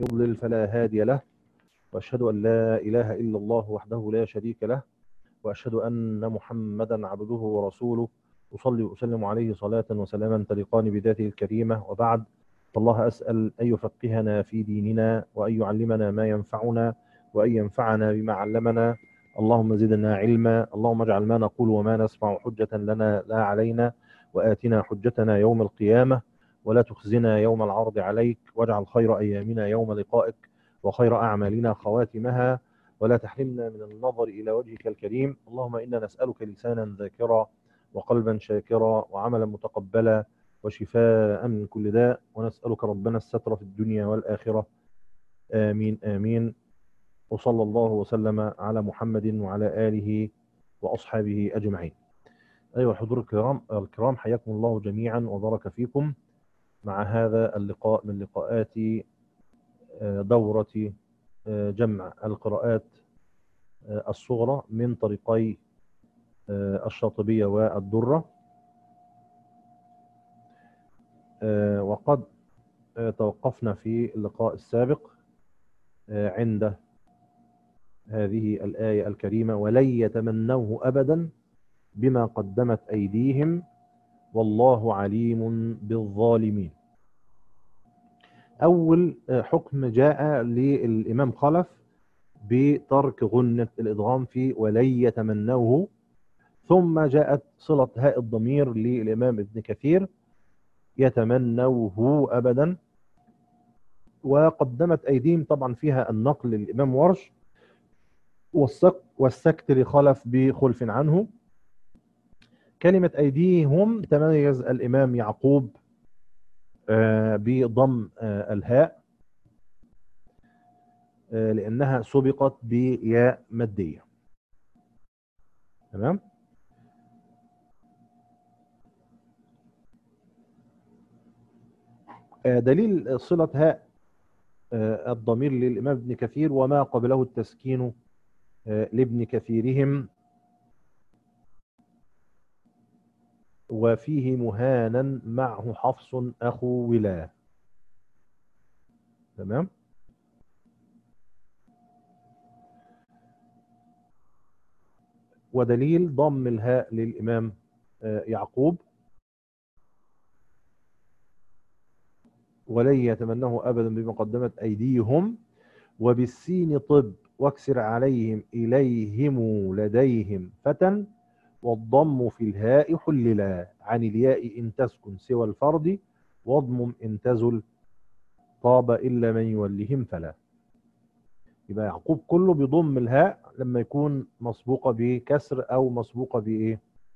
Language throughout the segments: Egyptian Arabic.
يضلل فلا هادي له وأشهد أن لا إله إلا الله وحده لا شريك له وأشهد أن محمدا عبده ورسوله أصلي وأسلم عليه صلاة وسلاما تليقان بذاته الكريمة وبعد فالله أسأل أن يفقهنا في ديننا وأن يعلمنا ما ينفعنا وأن ينفعنا بما علمنا اللهم زدنا علما اللهم اجعل ما نقول وما نسمع حجة لنا لا علينا وآتنا حجتنا يوم القيامة ولا تخزنا يوم العرض عليك واجعل خير أيامنا يوم لقائك وخير أعمالنا خواتمها ولا تحرمنا من النظر إلى وجهك الكريم اللهم إنا نسألك لسانا ذاكرا وقلبا شاكرا وعملا متقبلا وشفاء من كل داء ونسألك ربنا الستر في الدنيا والآخرة آمين آمين وصلى الله وسلم على محمد وعلى آله وأصحابه أجمعين أيها الحضور الكرام الكرام حياكم الله جميعا وبارك فيكم مع هذا اللقاء من لقاءات دورة جمع القراءات الصغرى من طريقي الشاطبية والدرة وقد توقفنا في اللقاء السابق عند هذه الآية الكريمة ولن يتمنوه أبدا بما قدمت أيديهم والله عليم بالظالمين أول حكم جاء للإمام خلف بترك غنة الإدغام في ولن يتمنوه ثم جاءت صلة هاء الضمير للإمام ابن كثير يتمنوه أبدا وقدمت أيديهم طبعا فيها النقل للإمام ورش والسكت لخلف بخلف عنه كلمة أيديهم تميز الإمام يعقوب بضم الهاء لأنها سبقت بياء مادية تمام دليل صلة هاء الضمير للإمام ابن كثير وما قبله التسكين لابن كثيرهم وفيه مهانا معه حفص أخو ولا تمام ودليل ضم الهاء للإمام يعقوب ولن يتمنه أبدا بما قدمت أيديهم وبالسين طب واكسر عليهم إليهم لديهم فتى والضم في الهاء حللا عن الياء إن تسكن سوى الفرد واضمم إن تزل طاب إلا من يولهم فلا يبقى يعقوب كله بيضم الهاء لما يكون مسبوقة بكسر أو مسبوقة بإيه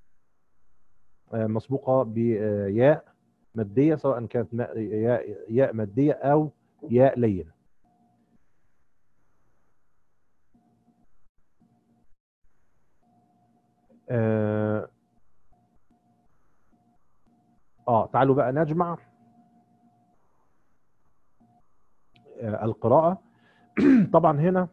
مسبوقة بياء مادية سواء كانت ياء, ياء مادية أو ياء لينة آه, اه تعالوا بقى نجمع آه القراءة طبعا هنا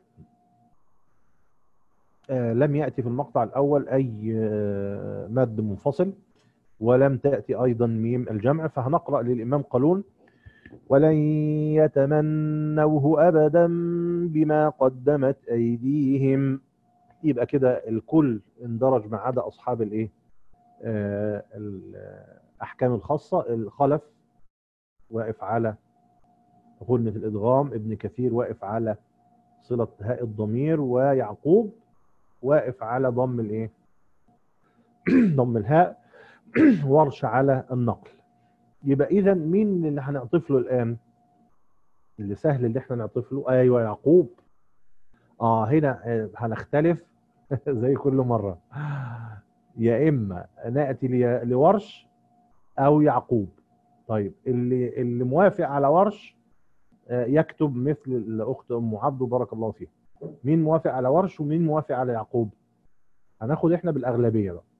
آه لم يأتي في المقطع الأول أي آه مد منفصل ولم تأتي أيضا ميم الجمع فهنقرأ للإمام قالون ولن يتمنوه أبدا بما قدمت أيديهم يبقى كده الكل اندرج ما عدا اصحاب الايه آه الاحكام الخاصه الخلف واقف على غنة الادغام ابن كثير واقف على صله هاء الضمير ويعقوب واقف على ضم الايه ضم الهاء ورش على النقل يبقى اذا مين اللي هنعطف له الان اللي سهل اللي احنا نعطف له ايوه يعقوب اه هنا هنختلف زي كل مرة يا إما نأتي لورش أو يعقوب طيب اللي اللي موافق على ورش يكتب مثل الأخت أم عبده بارك الله فيها مين موافق على ورش ومين موافق على يعقوب هناخد احنا بالأغلبية بقى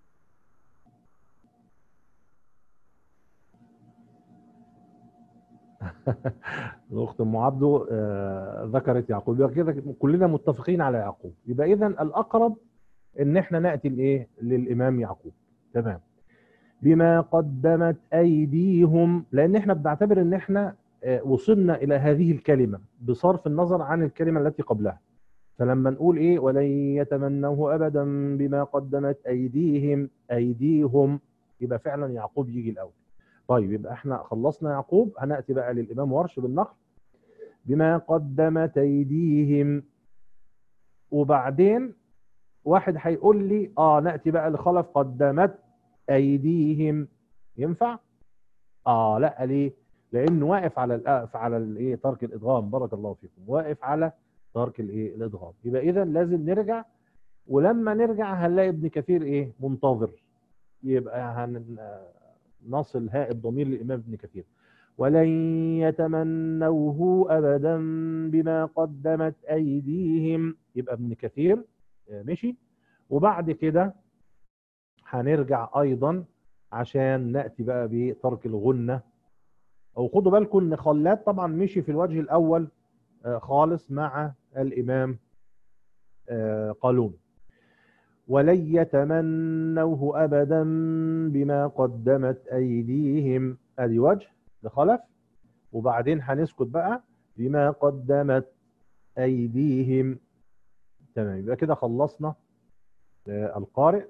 الاخت ام عبده آه ذكرت يعقوب يبقى كده كلنا متفقين على يعقوب يبقى اذا الاقرب ان احنا ناتي لايه للامام يعقوب تمام بما قدمت ايديهم لان احنا بنعتبر ان احنا آه، وصلنا الى هذه الكلمه بصرف النظر عن الكلمه التي قبلها فلما نقول ايه ولن يتمنوه ابدا بما قدمت ايديهم ايديهم يبقى فعلا يعقوب يجي الاول طيب يبقى احنا خلصنا يعقوب هناتي بقى للامام ورش بالنقل بما قدمت ايديهم وبعدين واحد هيقول لي اه ناتي بقى لخلف قدمت ايديهم ينفع اه لا ليه لانه واقف على الأقف على الايه ترك الادغام بارك الله فيكم واقف على ترك الايه الادغام يبقى اذا لازم نرجع ولما نرجع هنلاقي ابن كثير ايه منتظر يبقى هن نصل هاء الضمير للامام ابن كثير ولن يتمنوه ابدا بما قدمت ايديهم يبقى ابن كثير مشي وبعد كده هنرجع ايضا عشان ناتي بقى بترك الغنه او خدوا بالكم ان خلاد طبعا مشي في الوجه الاول خالص مع الامام قالون ولن يتمنوه ابدا بما قدمت ايديهم ادي وجه لخلف وبعدين هنسكت بقى بما قدمت ايديهم تمام يبقى كده خلصنا القارئ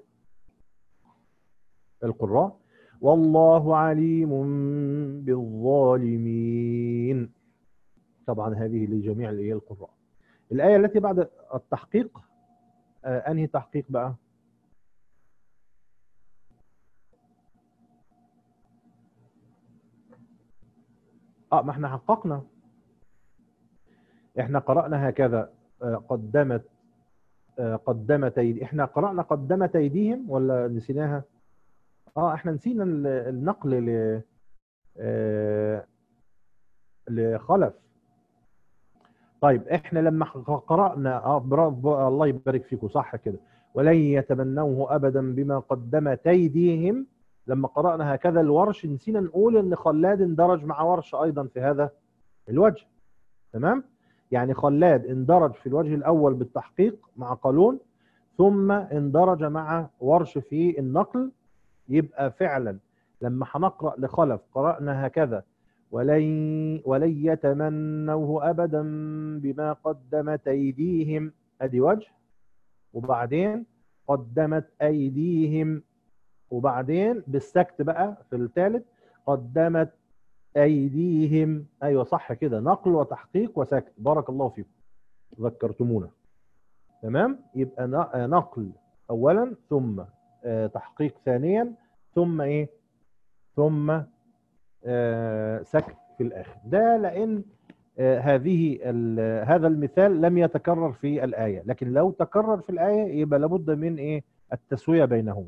القراء والله عليم بالظالمين طبعا هذه لجميع الايه القراء الايه التي بعد التحقيق آه انهي تحقيق بقى اه ما احنا حققنا احنا قرانا هكذا آه قدمت آه قدمت ايدي احنا قرانا قدمت ايديهم ولا نسيناها اه احنا نسينا النقل ل آه لخلف طيب احنا لما قرانا اه برافو الله يبارك فيكم صح كده ولن يتمنوه ابدا بما قدمت ايديهم لما قرانا هكذا الورش نسينا نقول ان خلاد اندرج مع ورش ايضا في هذا الوجه تمام يعني خلاد اندرج في الوجه الاول بالتحقيق مع قالون ثم اندرج مع ورش في النقل يبقى فعلا لما هنقرا لخلف قرانا هكذا ولن ولن يتمنوه ابدا بما قدمت ايديهم ادي وجه وبعدين قدمت ايديهم وبعدين بالسكت بقى في الثالث قدمت ايديهم ايوه صح كده نقل وتحقيق وسكت بارك الله فيكم ذكرتمونا تمام يبقى نقل اولا ثم تحقيق ثانيا ثم ايه ثم آه سكت في الاخر ده لان آه هذه هذا المثال لم يتكرر في الايه لكن لو تكرر في الايه يبقى لابد من ايه التسويه بينهما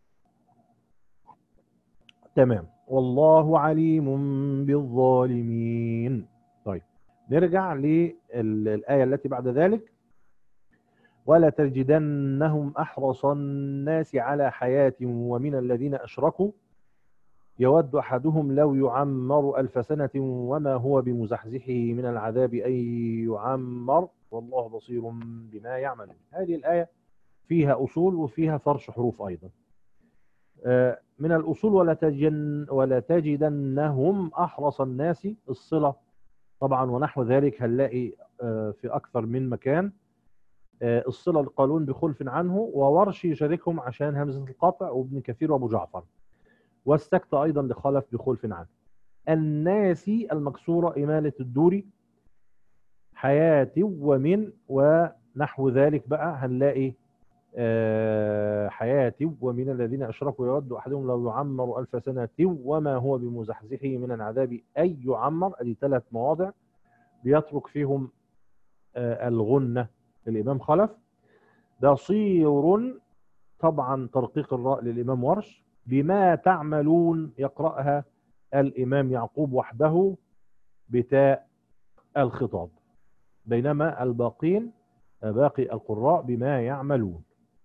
تمام والله عليم بالظالمين طيب نرجع للايه التي بعد ذلك ولا تجدنهم احرص الناس على حياه ومن الذين اشركوا يود احدهم لو يعمر الف سنه وما هو بمزحزحه من العذاب ان يعمر والله بصير بما يعملون هذه الايه فيها اصول وفيها فرش حروف ايضا من الاصول ولا تجن ولا تجدنهم احرص الناس الصله طبعا ونحو ذلك هنلاقي في اكثر من مكان الصله القانون بخلف عنه وورش يشاركهم عشان همزه القطع وابن كثير وابو جعفر والسكت ايضا لخلف بخلف عنه الناسي المكسوره اماله الدوري حياتي ومن ونحو ذلك بقى هنلاقي حياتي ومن الذين اشركوا يود احدهم لو يعمر الف سنه وما هو بمزحزحه من العذاب اي يعمر ادي ثلاث مواضع بيترك فيهم الغنه للإمام خلف بصير طبعا ترقيق الراء للإمام ورش بما تعملون يقرأها الإمام يعقوب وحده بتاء الخطاب بينما الباقين باقي القراء بما يعملون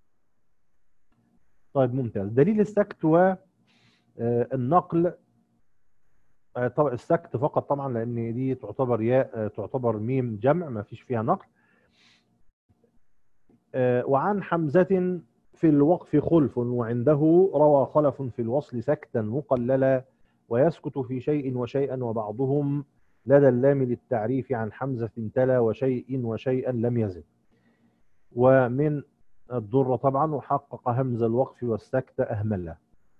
طيب ممتاز دليل السكت والنقل طبعا السكت فقط طبعا لان دي تعتبر ياء تعتبر ميم جمع ما فيش فيها نقل وعن حمزة في الوقف خلف وعنده روى خلف في الوصل سكتا مقللا ويسكت في شيء وشيئا وبعضهم لدى اللام للتعريف عن حمزة تلا وشيء وشيئا لم يزد ومن الضرة طبعا وحقق همز الوقف والسكت أهمله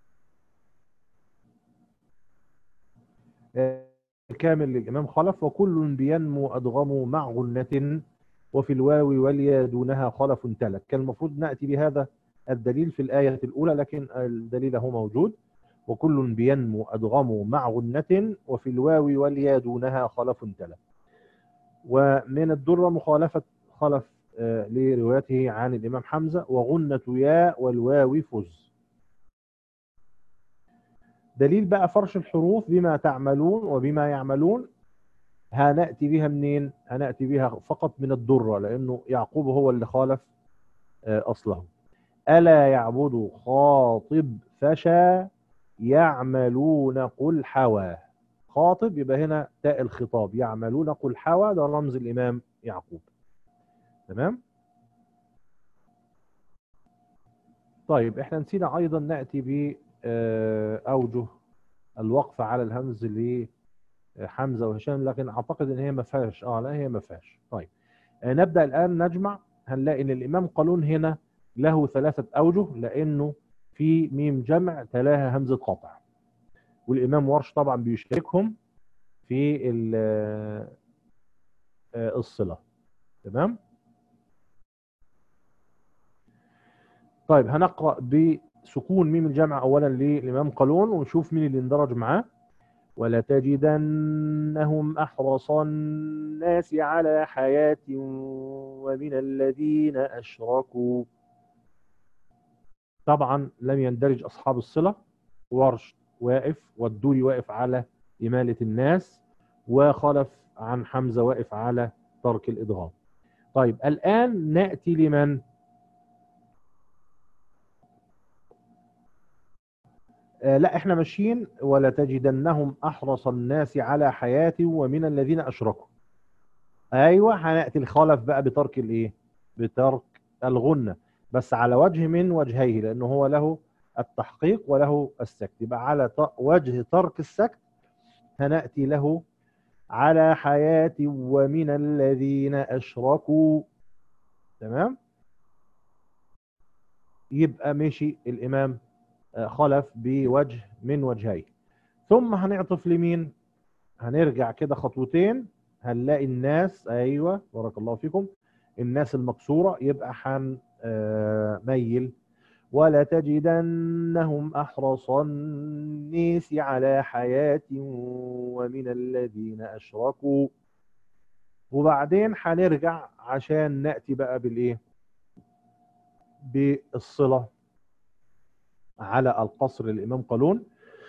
الكامل للإمام خلف وكل بينمو أدغم مع غنة وفي الواو واليا دونها خلف تلك كان المفروض نأتي بهذا الدليل في الآية الأولى لكن الدليل هو موجود وكل بينمو أدغم مع غنة وفي الواو واليا دونها خلف تلك ومن الدرة مخالفة خلف آه، لروايته عن الإمام حمزة وغنة يا والواو فز دليل بقى فرش الحروف بما تعملون وبما يعملون هنأتي بها منين هنأتي بها فقط من الدرة لأنه يعقوب هو اللي خالف آه، أصله ألا يعبد خاطب فشا يعملون قل حوى خاطب يبقى هنا تاء الخطاب يعملون قل حوى ده رمز الإمام يعقوب تمام طيب احنا نسينا ايضا ناتي باوجه آه، الوقف على الهمز لحمزه وهشام لكن اعتقد ان هي ما فيهاش اه لا هي ما فيهاش طيب آه، نبدا الان نجمع هنلاقي ان الامام قالون هنا له ثلاثه اوجه لانه في ميم جمع تلاها همزه قطع والامام ورش طبعا بيشاركهم في آه، الصله تمام طيب هنقرأ بسكون ميم الجمع أولا للإمام قالون ونشوف مين اللي اندرج معاه ولتجدنهم أحرص الناس على حياة ومن الذين أشركوا طبعا لم يندرج أصحاب الصلة ورش واقف والدوري واقف على إمالة الناس وخلف عن حمزة واقف على ترك الإدغام طيب الآن نأتي لمن آه، لا احنا ماشيين ولا تجدنهم احرص الناس على حياه ومن الذين اشركوا ايوه هناتي الخلف بقى بترك الايه بترك الغنه بس على وجه من وجهيه لانه هو له التحقيق وله السكت يبقى على وجه ترك السكت هناتي له على حياه ومن الذين اشركوا تمام يبقى مشي الامام آه، خلف بوجه من وجهين ثم هنعطف لمين هنرجع كده خطوتين هنلاقي الناس ايوه بارك الله فيكم الناس المكسوره يبقى هنميل آه، ولا تجدنهم احرص الناس على حياه ومن الذين اشركوا وبعدين هنرجع عشان ناتي بقى بالايه بالصله على القصر الإمام قالون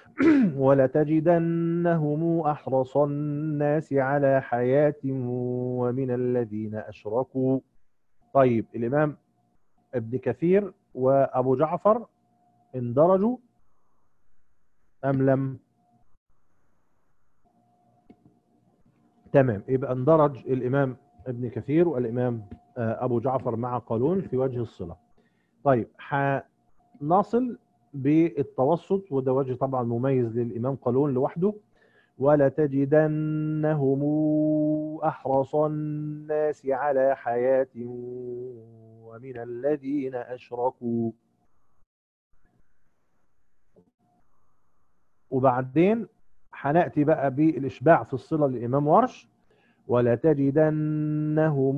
ولتجدنهم أحرص الناس على حياة ومن الذين أشركوا طيب الإمام ابن كثير وأبو جعفر اندرجوا أم لم تمام يبقى اندرج الإمام ابن كثير والإمام آه، أبو جعفر مع قالون في وجه الصلة طيب نصل بالتوسط وده وجه طبعا مميز للإمام قالون لوحده ولتجدنهم أحرص الناس على حياة ومن الذين أشركوا وبعدين هنأتي بقى بالإشباع في الصلة للإمام ورش ولتجدنهم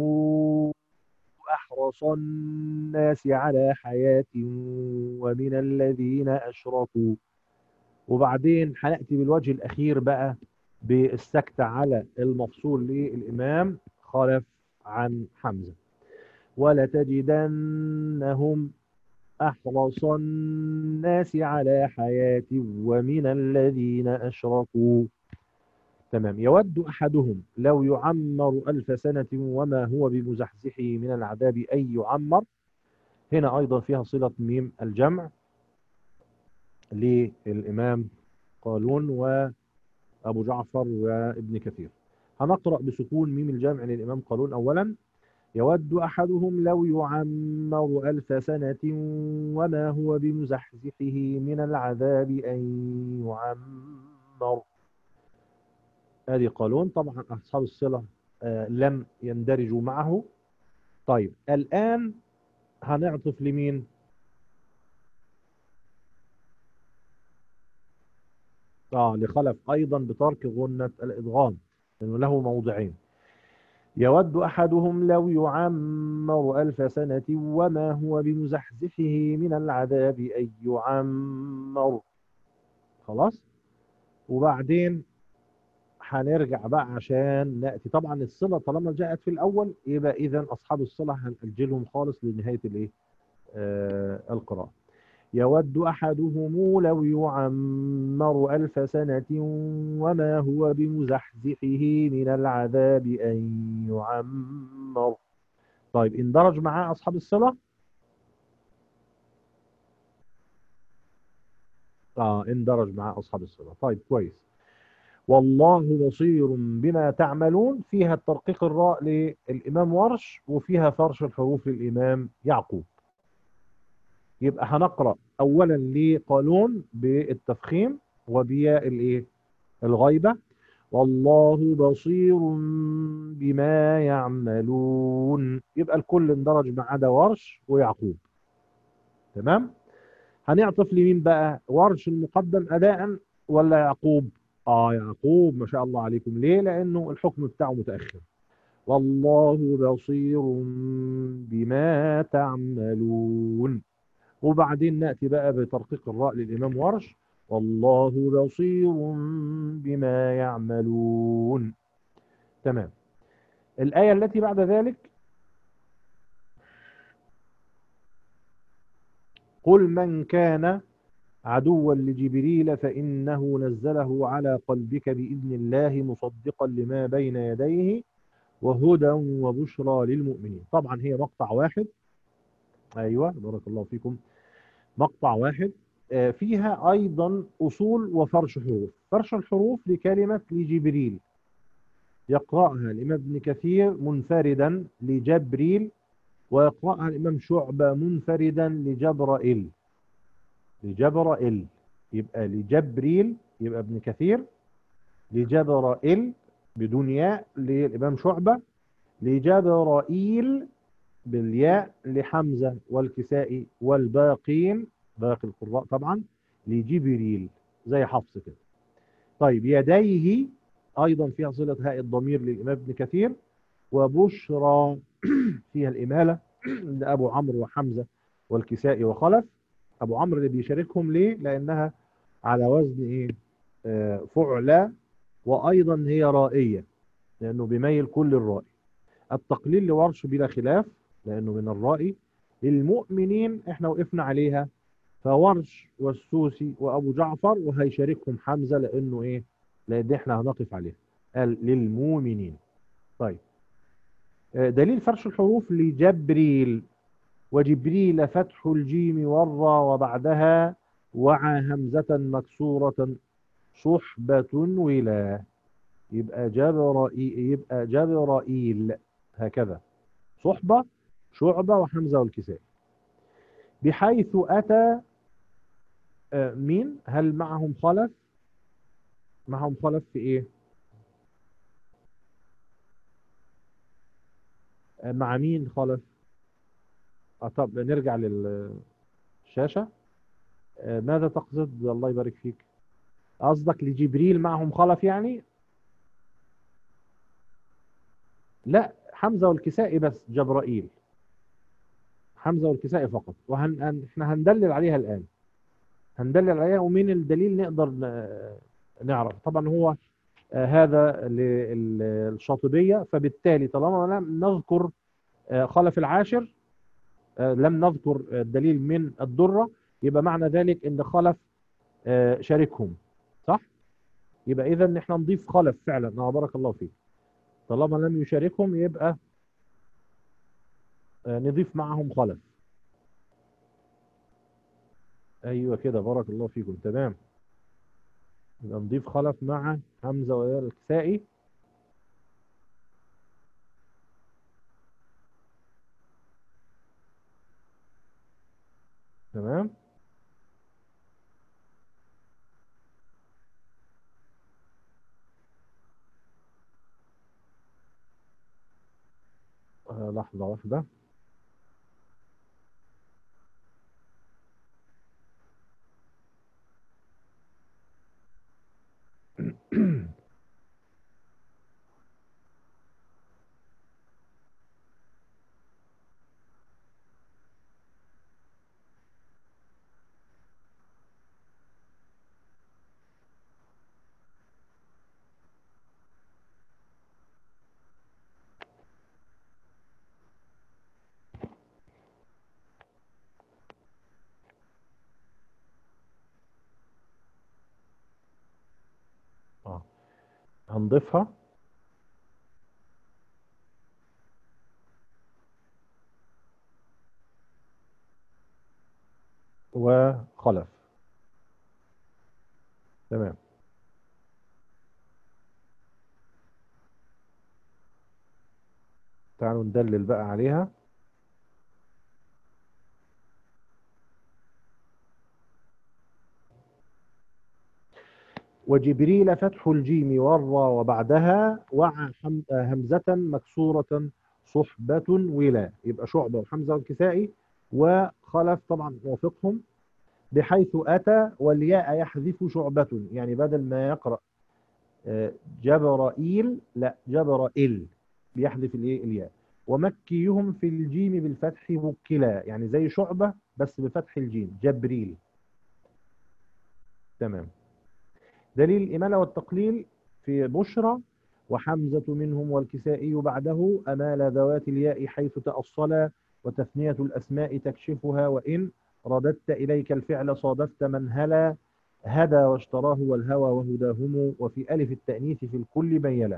أحرص الناس على حياة ومن الذين أشركوا وبعدين هنأتي بالوجه الأخير بقى بالسكت على المفصول للإمام خلف عن حمزة ولتجدنهم أحرص الناس على حياة ومن الذين أشركوا تمام يود أحدهم لو يعمر ألف سنة وما هو بمزحزحه من العذاب أن يعمر هنا أيضا فيها صلة ميم الجمع للإمام قالون وأبو جعفر وابن كثير هنقرأ بسكون ميم الجمع للإمام قالون أولا يود أحدهم لو يعمر ألف سنة وما هو بمزحزحه من العذاب أن يعمر ادي قالون طبعا اصحاب الصله آه لم يندرجوا معه طيب الان هنعطف لمين اه لخلف ايضا بترك غنة الادغام لانه له موضعين يود احدهم لو يعمر الف سنة وما هو بمزحزحه من العذاب ان يعمر خلاص وبعدين هنرجع بقى عشان ناتي طبعا الصله طالما جاءت في الاول يبقى اذا اصحاب الصله هنأجلهم خالص لنهايه الايه آه القراءه يود احدهم لو يعمر الف سنه وما هو بمزحزحه من العذاب ان يعمر طيب اندرج معاه اصحاب الصله اه اندرج مع اصحاب الصلاه طيب كويس والله بصير بما تعملون فيها الترقيق الراء للامام ورش وفيها فرش الحروف للامام يعقوب يبقى هنقرا اولا لقالون بالتفخيم وبياء الايه الغيبه والله بصير بما يعملون يبقى الكل اندرج ما عدا ورش ويعقوب تمام هنعطف لمين بقى ورش المقدم اداء ولا يعقوب اه يعقوب ما شاء الله عليكم ليه لانه الحكم بتاعه متاخر والله بصير بما تعملون وبعدين ناتي بقى بترقيق الراء للامام ورش والله بصير بما يعملون تمام الايه التي بعد ذلك قل من كان عدوا لجبريل فإنه نزله على قلبك بإذن الله مصدقا لما بين يديه وهدى وبشرى للمؤمنين طبعا هي مقطع واحد أيوة بارك الله فيكم مقطع واحد فيها أيضا أصول وفرش حروف فرش الحروف لكلمة لجبريل يقرأها الإمام ابن كثير منفردا لجبريل ويقرأها الإمام شعبة منفردا لجبرائيل لجبرائيل يبقى لجبريل يبقى ابن كثير لجبرائيل بدون ياء للإمام شعبة لجبرائيل بالياء لحمزة والكسائي والباقين باقي القراء طبعا لجبريل زي حفص كده طيب يديه أيضا فيها صلة هاء الضمير للإمام ابن كثير وبشرى فيها الإمالة لأبو عمرو وحمزة والكسائي وخلف أبو عمرو اللي بيشاركهم ليه لأنها على وزن إيه آه فعلى وأيضا هي رائية لأنه بيميل كل الرائي التقليل لورش بلا خلاف لأنه من الرائي للمؤمنين احنا وقفنا عليها فورش والسوسي وأبو جعفر وهيشاركهم حمزة لأنه إيه لأن احنا هنقف عليها قال للمؤمنين طيب دليل فرش الحروف لجبريل وجبريل فتح الجيم والراء وبعدها وعى همزة مكسورة صحبة ولا يبقى جبرائيل يبقى جبرائيل هكذا صحبة شعبة وحمزة والكسائي بحيث أتى مين هل معهم خلف معهم خلف في ايه مع مين خالف آه طب نرجع للشاشة آه ماذا تقصد الله يبارك فيك قصدك لجبريل معهم خلف يعني لا حمزة والكسائي بس جبرائيل حمزة والكسائي فقط وهن احنا هندلل عليها الآن هندلل عليها ومين الدليل نقدر نعرف طبعا هو هذا للشاطبية فبالتالي طالما لم نذكر خلف العاشر لم نذكر الدليل من الدرة يبقى معنى ذلك ان خلف شاركهم صح يبقى اذا احنا نضيف خلف فعلا اه بارك الله فيك طالما لم يشاركهم يبقى نضيف معهم خلف ايوه كده بارك الله فيكم تمام يبقى نضيف خلف مع حمزة والكسائي تمام آه، لحظة واحدة اه هنضيفها وخلف تمام تعالوا ندلل بقى عليها وجبريل فتح الجيم والراء وبعدها وعى حم- آه، همزة مكسورة صحبة ولا يبقى شعبة وحمزة والكسائي وخلف طبعا وافقهم بحيث أتى والياء يحذف شعبة يعني بدل ما يقرأ آه، جبرائيل لا جبرائيل بيحذف الايه الياء ومكيهم في الجيم بالفتح وكلا يعني زي شعبة بس بفتح الجيم جبريل تمام دليل الإمالة والتقليل في بشرى وحمزة منهم والكسائي بعده أمال ذوات الياء حيث تأصلا وتثنية الأسماء تكشفها وإن رددت إليك الفعل صادفت من هلا هدى واشتراه والهوى وهداهم وفي ألف التأنيث في الكل بيلا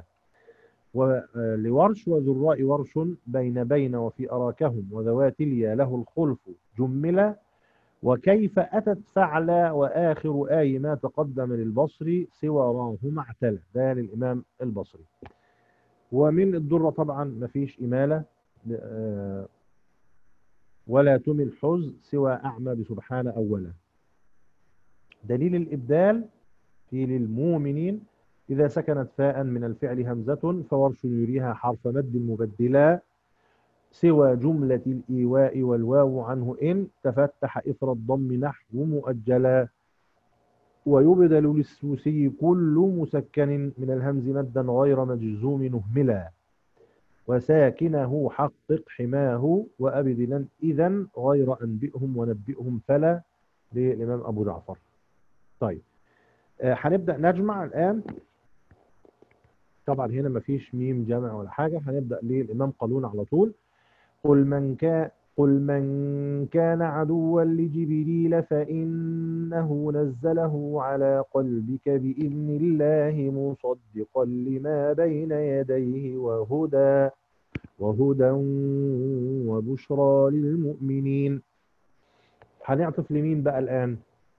ولورش وذراء ورش بين بين وفي أراكهم وذوات اليا له الخلف جملا وكيف أتت فعلا وآخر آي ما تقدم للبصري سوى راه معتلى ده للإمام البصري ومن الدرة طبعا مفيش إمالة آه، ولا تمل حز سوى أعمى بسبحان أولا دليل الإبدال في للمؤمنين إذا سكنت فاء من الفعل همزة فورش يريها حرف مد مبدلا سوى جملة الإيواء والواو عنه إن تفتح إثر الضم نحو مؤجلا ويبدل للسوسي كل مسكن من الهمز مدا غير مجزوم نهملا وساكنه حقق حماه وأبدلا إذا غير أنبئهم ونبئهم فلا للإمام أبو جعفر طيب آه، هنبدأ نجمع الآن طبعا هنا مفيش ميم جمع ولا حاجة هنبدأ للإمام قالون على طول قل من كان قل من كان عدوا لجبريل فإنه نزله على قلبك بإذن الله مصدقا لما بين يديه وهدى وهدى وبشرى للمؤمنين هنعطف لمين بقى الآن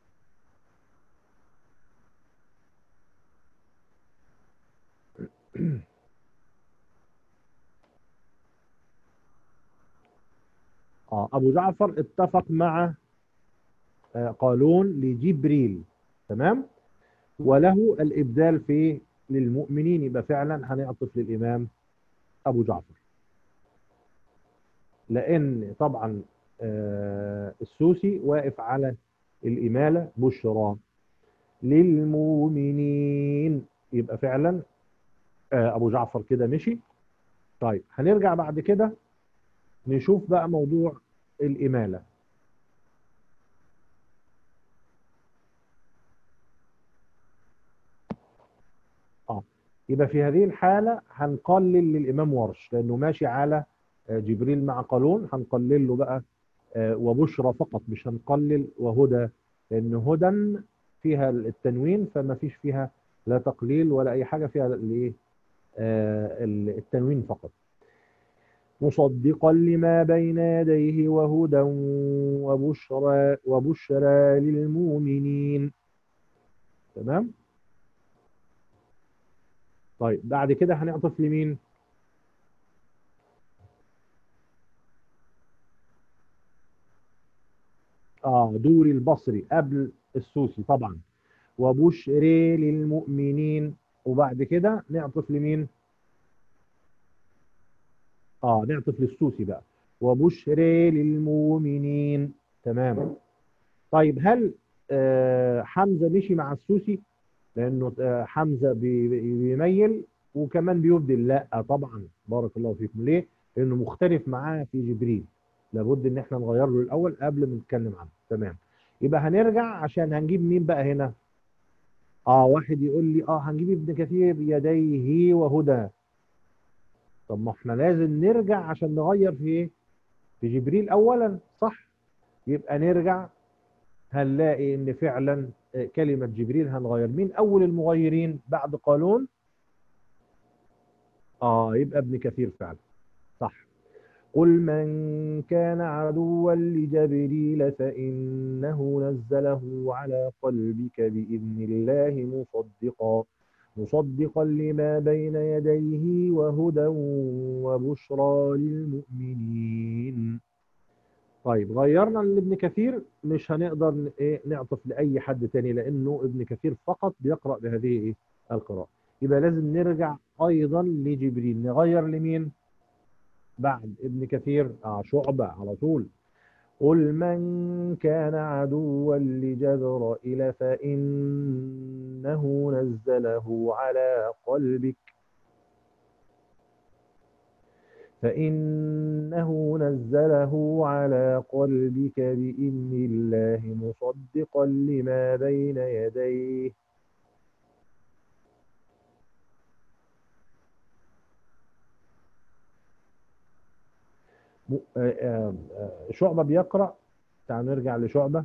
آه أبو جعفر اتفق مع آه قالون لجبريل تمام وله الإبدال في للمؤمنين يبقى فعلا هنعطف للإمام أبو جعفر لأن طبعا آه السوسي واقف على الإمالة بشرى للمؤمنين يبقى فعلا آه أبو جعفر كده مشي طيب هنرجع بعد كده نشوف بقى موضوع الإمالة اه يبقى في هذه الحالة هنقلل للإمام ورش لأنه ماشي على آه، جبريل مع قالون هنقلل له بقى آه، وبشرى فقط مش هنقلل وهدى لأن هدى فيها التنوين فما فيش فيها لا تقليل ولا أي حاجة فيها الايه آه، التنوين فقط مصدقا لما بين يديه وهدى وبشرى وبشرى للمؤمنين تمام طيب بعد كده هنعطف لمين اه دوري البصري قبل السوسي طبعا وبشرى للمؤمنين وبعد كده نعطف لمين اه نعطف للسوسي بقى وبشر للمؤمنين تمام طيب هل آه حمزه مشي مع السوسي لانه آه حمزه بي- بيميل وكمان بيبدل لا طبعا بارك الله فيكم ليه لانه مختلف معاه في جبريل لابد ان احنا نغير له الاول قبل ما نتكلم عنه تمام يبقى هنرجع عشان هنجيب مين بقى هنا اه واحد يقول لي اه هنجيب ابن كثير يديه وهدى طب ما احنا لازم نرجع عشان نغير في ايه في جبريل اولا صح يبقى نرجع هنلاقي ان فعلا آه، كلمة جبريل هنغير مين اول المغيرين بعد قالون اه يبقى ابن كثير فعلا صح قل من كان عدوا لجبريل فإنه نزله على قلبك بإذن الله مصدقا مصدقا لما بين يديه وهدى وبشرى للمؤمنين طيب غيرنا لابن كثير مش هنقدر ن- إيه نعطف لأي حد تاني لأنه ابن كثير فقط بيقرأ بهذه إيه القراءة يبقى لازم نرجع أيضا لجبريل نغير لمين بعد ابن كثير آه شعبة على طول قل من كان عدوا لجبرائيل فإنه نزله على قلبك فإنه نزله على قلبك بإذن الله مصدقا لما بين يديه م- آه، آه، آه، شعبة بيقرأ تعال نرجع لشعبة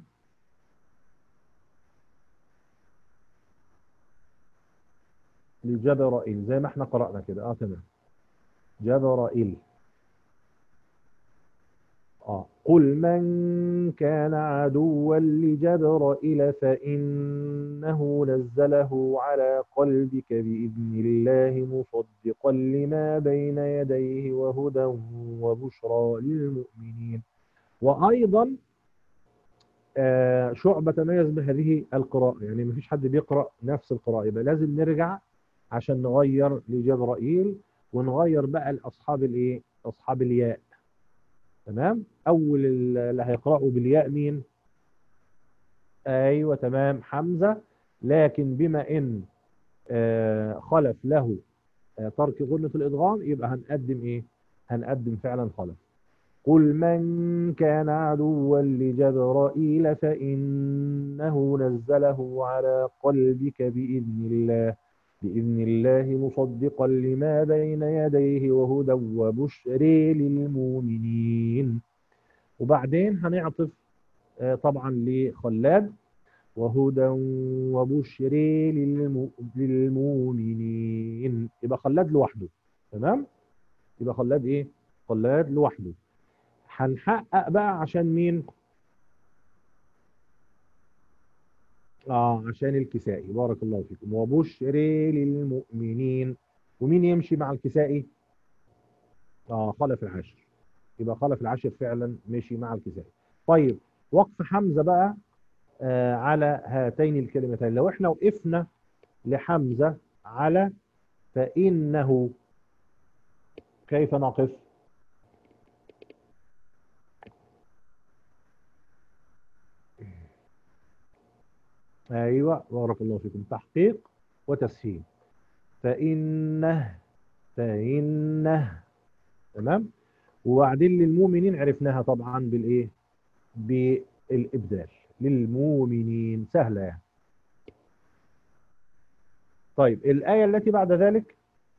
لجبرائيل زي ما احنا قرأنا كده اه تمام جبرائيل اه قل من كان عدوا لجبرائيل فإنه نزله على قلبك بإذن الله مصدقا لما بين يديه وهدى وبشرى للمؤمنين وأيضا آه، شعبة تميز بهذه القراءة يعني مفيش حد بيقرأ نفس القراءة يبقى لازم نرجع عشان نغير لجبرائيل ونغير بقى لأصحاب الإيه؟ أصحاب الياء تمام أول اللي هيقرأوا بالياء مين؟ أيوة تمام حمزة لكن بما إن آه، خلف له آه، ترك غنة الإدغام يبقى هنقدم إيه؟ هنقدم فعلا خلف قل من كان عدوا لجبرائيل فإنه نزله على قلبك بإذن الله بإذن الله مصدقا لما بين يديه وهدى وبشر للمؤمنين وبعدين هنعطف آه، طبعا لخلاد وهدى وبشر للم- للمؤمنين يبقى خلاد لوحده تمام يبقى خلاد ايه خلاد لوحده هنحقق بقى عشان مين اه عشان الكسائي بارك الله فيكم وبشر للمؤمنين ومين يمشي مع الكسائي اه خلف العاشر يبقى خلف العاشر فعلا مشي مع الكسائي طيب وقف حمزة بقى آه على هاتين الكلمتين لو احنا وقفنا لحمزة على فإنه كيف نقف ايوه بارك الله فيكم تحقيق وتسهيل فإنه فإنه تمام وبعدين للمؤمنين عرفناها طبعا بالايه بالابدال للمؤمنين سهله يعني طيب الايه التي بعد ذلك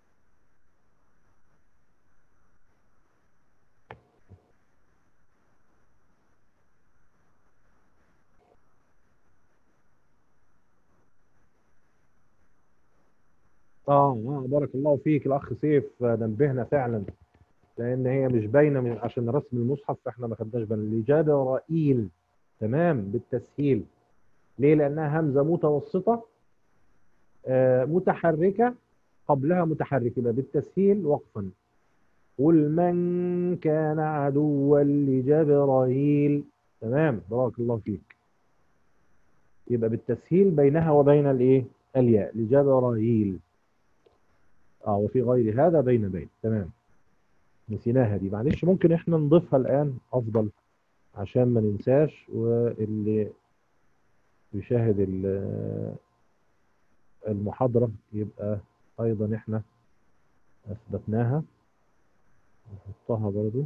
اه اه بارك الله فيك الاخ سيف آه، نبهنا فعلا لان هي مش باينه من عشان رسم المصحف فاحنا ما خدناش بالنا الاجابه رائيل تمام بالتسهيل ليه لانها همزه متوسطه آه متحركه قبلها متحرك يبقى بالتسهيل وقفا قل من كان عدوا لجبرائيل تمام بارك الله فيك يبقى بالتسهيل بينها وبين الايه الياء لجبرائيل اه وفي غير هذا بين بين تمام نسيناها دي معلش ممكن احنا نضيفها الآن أفضل عشان ما ننساش واللي يشاهد ال- المحاضرة يبقى أيضا احنا أثبتناها نحطها برضو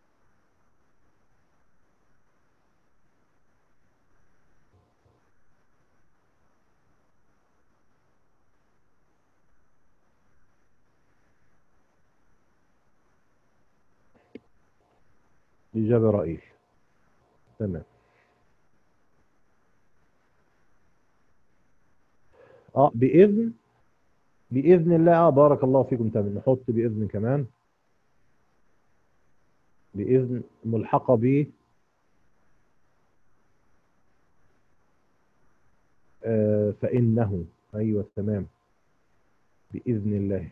لجبرائيل تمام اه بإذن بإذن الله آه بارك الله فيكم تمام نحط بإذن كمان بإذن ملحقة ب آه فإنه أيوة تمام بإذن الله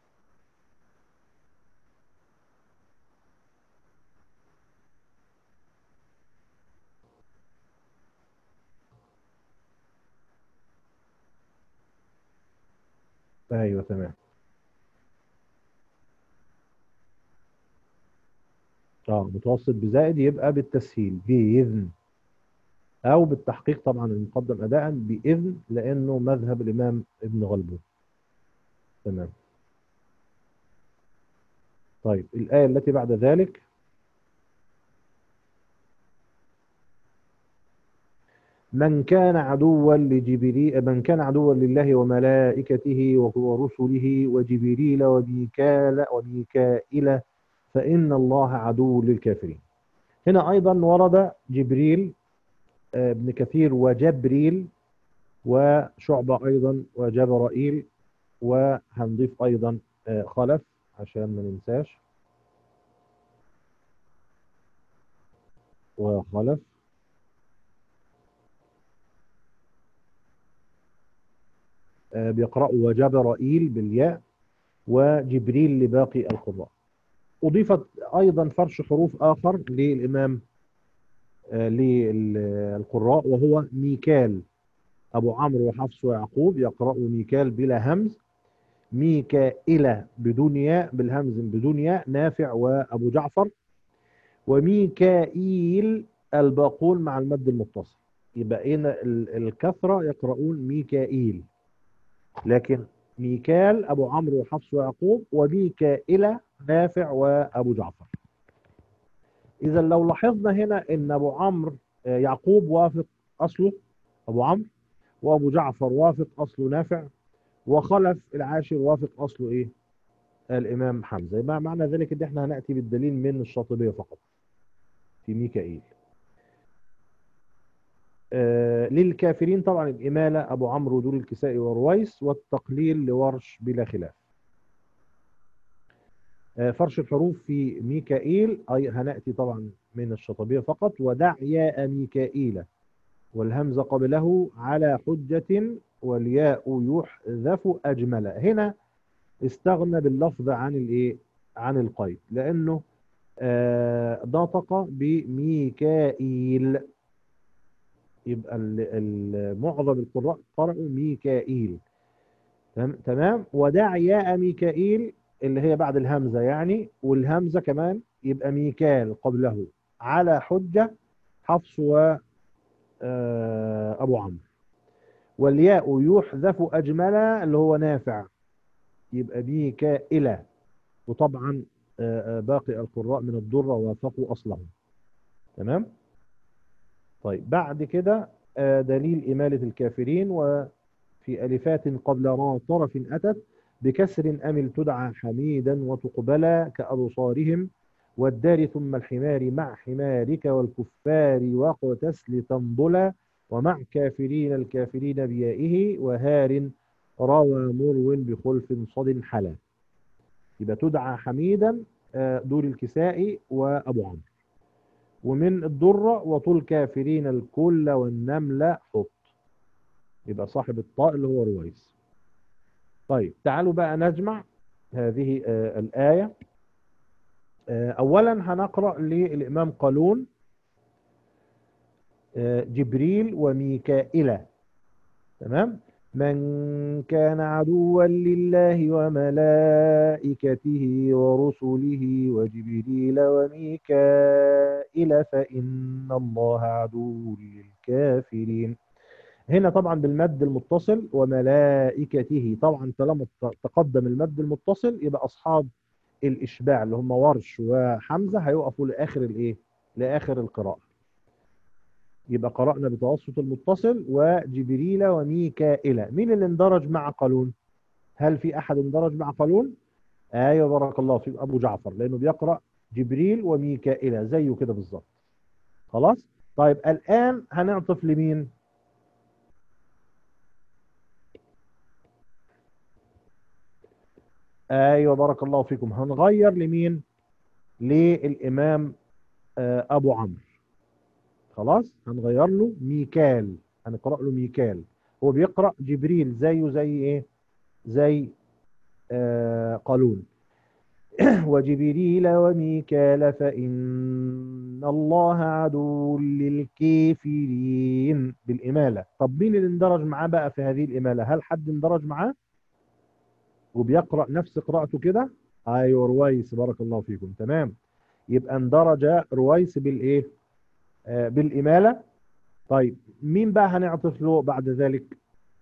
أيوة تمام اه متوسط بزائد يبقى بالتسهيل بإذن أو بالتحقيق طبعا المقدم أداء بإذن لأنه مذهب الإمام ابن غلبون تمام طيب الآية التي بعد ذلك من كان عدوا لجبريل من كان عدوا لله وملائكته ورسله وجبريل وميكال وميكائيل فإن الله عدو للكافرين هنا أيضا ورد جبريل آه، ابن كثير وجبريل وشعبة أيضا وجبرائيل وهنضيف أيضا آه، خلف عشان ما ننساش وخلف آه، بيقرأوا وجبرائيل بالياء وجبريل لباقي القراء أضيفت أيضا فرش حروف آخر للإمام آه، للقراء وهو ميكال أبو عمرو وحفص ويعقوب يقرأوا ميكال بلا همز ميكائيل بدون ياء بالهمز بدون ياء نافع وأبو جعفر وميكائيل الباقون مع المد المتصل يبقى هنا ال- الكثرة يقرؤون ميكائيل لكن ميكال أبو عمرو وحفص ويعقوب وميكائيل نافع وأبو جعفر إذا لو لاحظنا هنا إن أبو عمرو آه، يعقوب وافق أصله أبو عمرو وأبو جعفر وافق أصله نافع وخلف العاشر وافق أصله إيه؟ الإمام حمزة يبقى معنى ذلك إن إحنا هنأتي بالدليل من الشاطبية فقط في ميكائيل آه، للكافرين طبعا الإمالة أبو عمرو ودول الكسائي ورويس والتقليل لورش بلا خلاف آه، فرش الحروف في ميكائيل أي هنأتي طبعا من الشطبية فقط ودع ياء ميكائيل والهمزة قبله على حجة والياء يحذف أجمل هنا استغنى باللفظ عن الايه عن القيد لأنه آه، نطق بميكائيل يبقى ال- ال- معظم القراء قرأوا ميكائيل تمام تمام ودع ياء ميكائيل اللي هي بعد الهمزة يعني والهمزة كمان يبقى ميكال قبله على حجة حفص و آه، أبو عمرو والياء يحذف أجملا اللي هو نافع يبقى ميكائلة وطبعا آه، آه، باقي القراء من الضرة وافقوا أصلهم تمام طيب بعد كده آه، دليل إمالة الكافرين وفي ألفات قبل را طرف أتت بكسر أمل تدعى حميدا وتقبلا كأبصارهم والدار ثم الحمار مع حمارك والكفار وقتس لتنضلا ومع كافرين الكافرين بيائه وهار روى مرو بخلف صد حلا يبقى تدعى حميدا آه، دور الكسائي وأبو عمرو ومن الضرة وطول كافرين الكل والنملة حط يبقى صاحب الطاء اللي هو رويس طيب تعالوا بقى نجمع هذه آه، الآية آه، أولا هنقرأ للإمام قالون آه، جبريل وميكائيل تمام من كان عدوا لله وملائكته ورسله وجبريل وميكائيل فإن الله عدو للكافرين هنا طبعا بالمد المتصل وملائكته طبعا طالما تقدم المد المتصل يبقى أصحاب الإشباع اللي هم ورش وحمزة هيقفوا لآخر الإيه؟ لآخر القراءة يبقى قرأنا بتوسط المتصل وجبريل وميكائيل مين اللي اندرج مع قالون هل في أحد اندرج مع قالون ايوه بارك الله فيك ابو جعفر لانه بيقرا جبريل وميكائيل زيه كده بالظبط خلاص طيب الان هنعطف لمين ايوه بارك الله فيكم هنغير لمين للامام آه، ابو عمرو خلاص هنغير له ميكال هنقرا له ميكال هو بيقرا جبريل زيه زي ايه زي آه قالون وجبريل وميكال فإن الله عدو للكافرين بالإمالة طب مين اللي اندرج معاه بقى في هذه الإمالة هل حد اندرج معاه وبيقرأ نفس قراءته كده ايوه رويس بارك الله فيكم تمام يبقى اندرج رويس بالايه آه بالإمالة طيب مين بقى هنعطف له بعد ذلك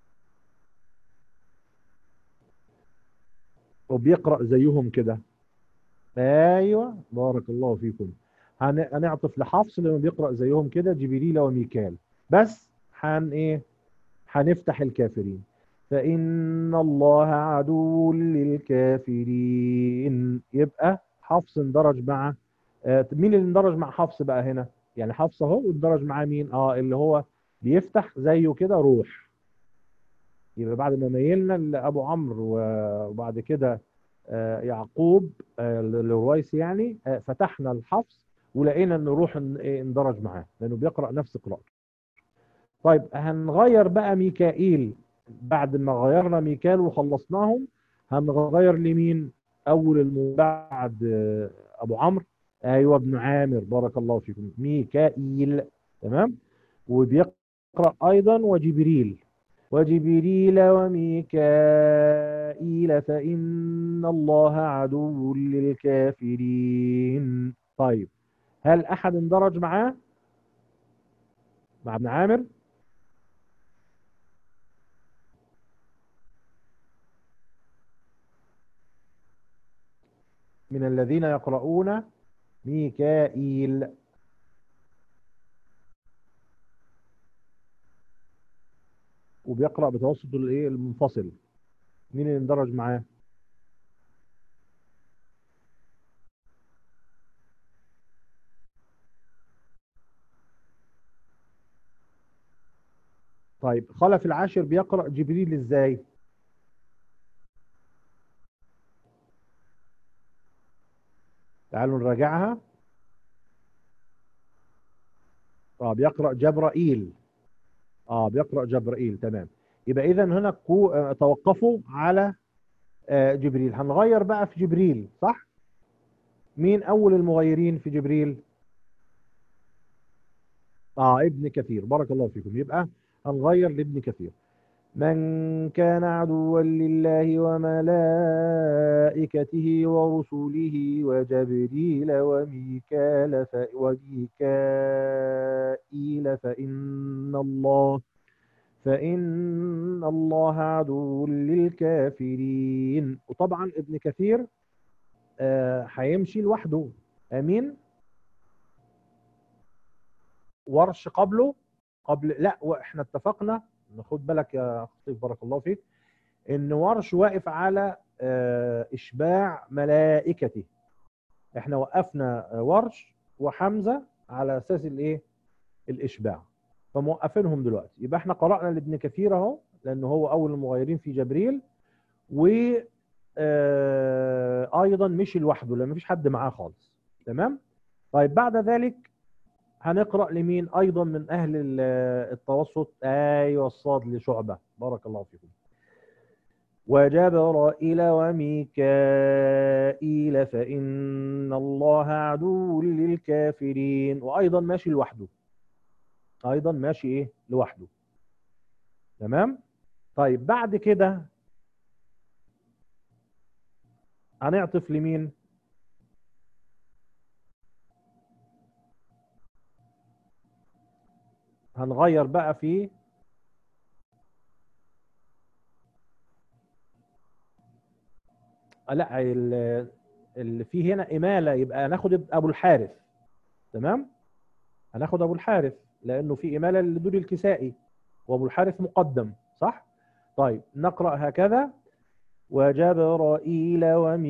وبيقرأ زيهم كده ايوه بارك الله فيكم هن- هنعطف لحفص لما بيقرأ زيهم كده جبريل وميكال بس هن ايه هنفتح الكافرين فإن الله عدو للكافرين يبقى حفص اندرج مع آه، مين اللي اندرج مع حفص بقى هنا يعني حفص اهو واندرج معاه مين اه اللي هو بيفتح زيه كده روح يبقى بعد ما ميلنا لابو عمرو و- وبعد كده آه، يعقوب آه، لرويس يعني آه، فتحنا الحفص ولقينا ان روح ان- إيه، اندرج معاه لانه بيقرا نفس قراءته طيب هنغير بقى ميكائيل بعد ما غيرنا ميكال وخلصناهم هنغير لمين اول الم- بعد آه، ابو عمرو ايوه ابن عامر بارك الله فيكم ميكائيل تمام وبيقرا ايضا وجبريل وجبريل وميكائيل فإن الله عدو للكافرين طيب هل أحد اندرج معاه مع ابن عامر من الذين يقرؤون ميكائيل وبيقرأ بتوسط الايه المنفصل مين اللي اندرج معاه طيب خلف العاشر بيقرأ جبريل ازاي تعالوا نراجعها اه بيقرأ جبرائيل اه بيقرأ جبرائيل تمام يبقى اذا هنا كو... آه، توقفوا على آه، جبريل هنغير بقى في جبريل صح مين اول المغيرين في جبريل اه ابن كثير بارك الله فيكم يبقى هنغير لابن كثير من كان عدوا لله وملائكته ورسله وجبريل وميكال ف... وميكائيل فإن الله فإن الله عدو للكافرين وطبعا ابن كثير آه، هيمشي لوحده امين ورش قبله قبل لا واحنا اتفقنا خد بالك يا خطيب بارك الله فيك ان ورش واقف على آه، اشباع ملائكته احنا وقفنا آه، ورش وحمزه على اساس الايه الاشباع فموقفينهم دلوقتي يبقى احنا قرانا لابن كثير اهو لان هو اول المغيرين في جبريل و آه، ايضا مشي لوحده لان مفيش حد معاه خالص تمام طيب بعد ذلك هنقرا لمين ايضا من اهل ال- التوسط ايوه الصاد لشعبه بارك الله فيكم وجبرائيل وميكائيل فإن الله عدو للكافرين وأيضا ماشي لوحده أيضا ماشي إيه لوحده تمام طيب بعد كده هنعطف لمين هنغير بقى في آه، لا ال- اللي فيه هنا إمالة يبقى هناخد أبو الحارث تمام هناخد أبو الحارث لأنه في إمالة لدور الكسائي وأبو الحارث مقدم صح؟ طيب نقرأ هكذا وجبرائيل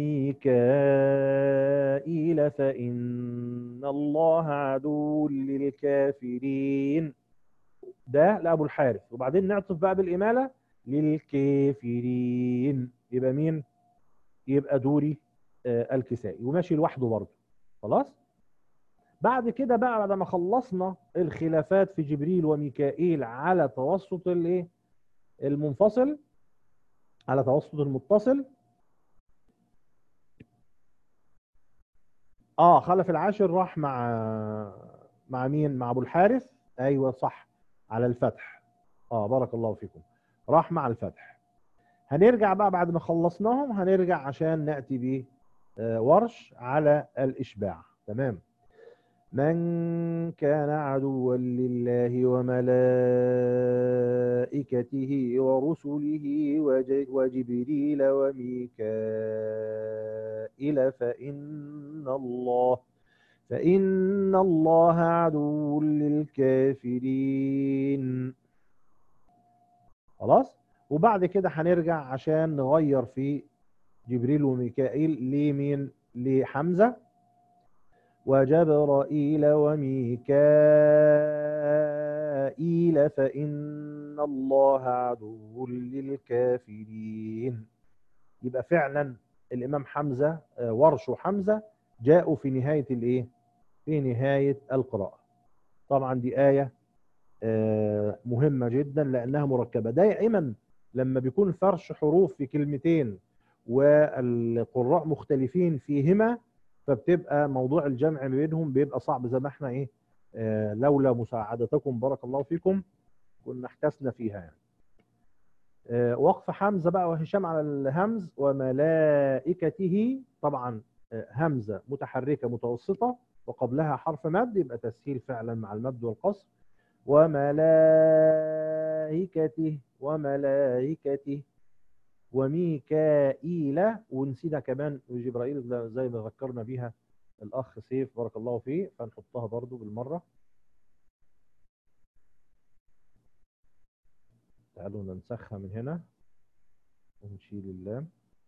وميكائيل فإن الله عدو للكافرين ده لأبو الحارث وبعدين نعطف بقى بالإمالة للكافرين يبقى مين؟ يبقى دوري آه، الكسائي وماشي لوحده برضه خلاص؟ بعد كده بقى بعد ما خلصنا الخلافات في جبريل وميكائيل على توسط الايه؟ المنفصل على توسط المتصل اه خلف العاشر راح مع مع مين مع ابو الحارث ايوه صح على الفتح اه بارك الله فيكم راح مع الفتح هنرجع بقى بعد ما خلصناهم هنرجع عشان ناتي ب آه، ورش على الاشباع تمام من كان عدوا لله وملائكته ورسله وج- وجبريل وميكائيل فإن الله فإن الله عدو للكافرين خلاص وبعد كده هنرجع عشان نغير في جبريل وميكائيل لمين لحمزة وجبرائيل وميكائيل فإن الله عدو للكافرين يبقى فعلا الإمام حمزة آه، ورش حمزة جاءوا في نهاية الإيه؟ في نهاية القراءة طبعا دي آية آه، مهمة جدا لأنها مركبة دائما لما بيكون فرش حروف في كلمتين والقراء مختلفين فيهما فبتبقى موضوع الجمع ما بينهم بيبقى صعب زي ما احنا ايه آه لولا مساعدتكم بارك الله فيكم كنا احتسنا فيها يعني آه وقف حمزه بقى وهشام على الهمز وملائكته طبعا آه همزه متحركه متوسطه وقبلها حرف مد يبقى تسهيل فعلا مع المد والقصر وملائكته وملائكته وميكائيل ونسينا كمان جبرائيل زي- زي ما ذكرنا بيها الاخ سيف بارك الله فيه فنحطها برضو بالمره تعالوا ننسخها من هنا ونشيل اللام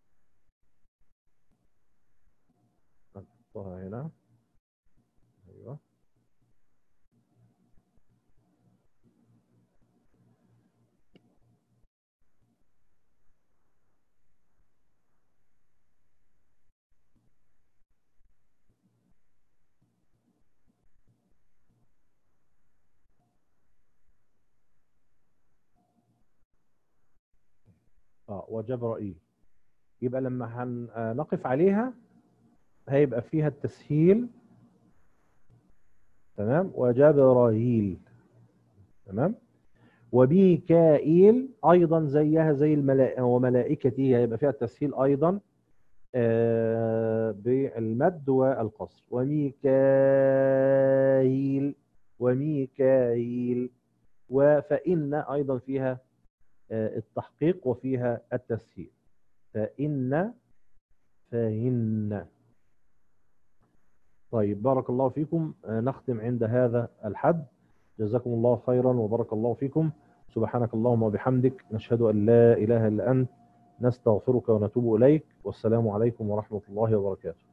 نحطها هنا ايوه اه وجبرائيل يبقى لما هنقف عليها هيبقى فيها التسهيل تمام وجبرائيل تمام وميكائيل ايضا زيها زي الملائكه وملائكته هيبقى فيها التسهيل ايضا آه، بالمد والقصر وميكائيل وميكائيل وفإن أيضا فيها آه، التحقيق وفيها التسهيل فإن فإن طيب بارك الله فيكم آه، نختم عند هذا الحد جزاكم الله خيرا وبارك الله فيكم سبحانك اللهم وبحمدك نشهد أن لا إله إلا أنت نستغفرك ونتوب إليك والسلام عليكم ورحمة الله وبركاته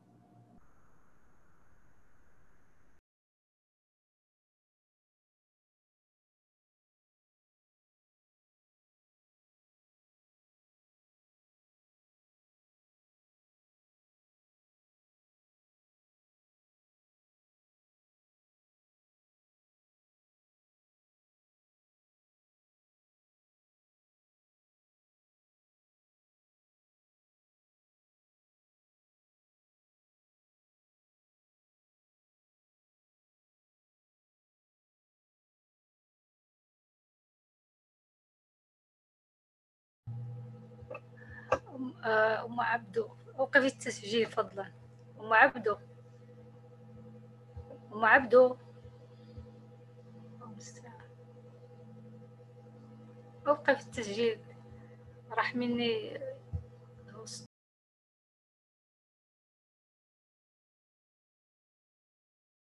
آه، أم عبدو أوقفي التسجيل فضلا أم عبدو أم عبدو أوقف التسجيل راح مني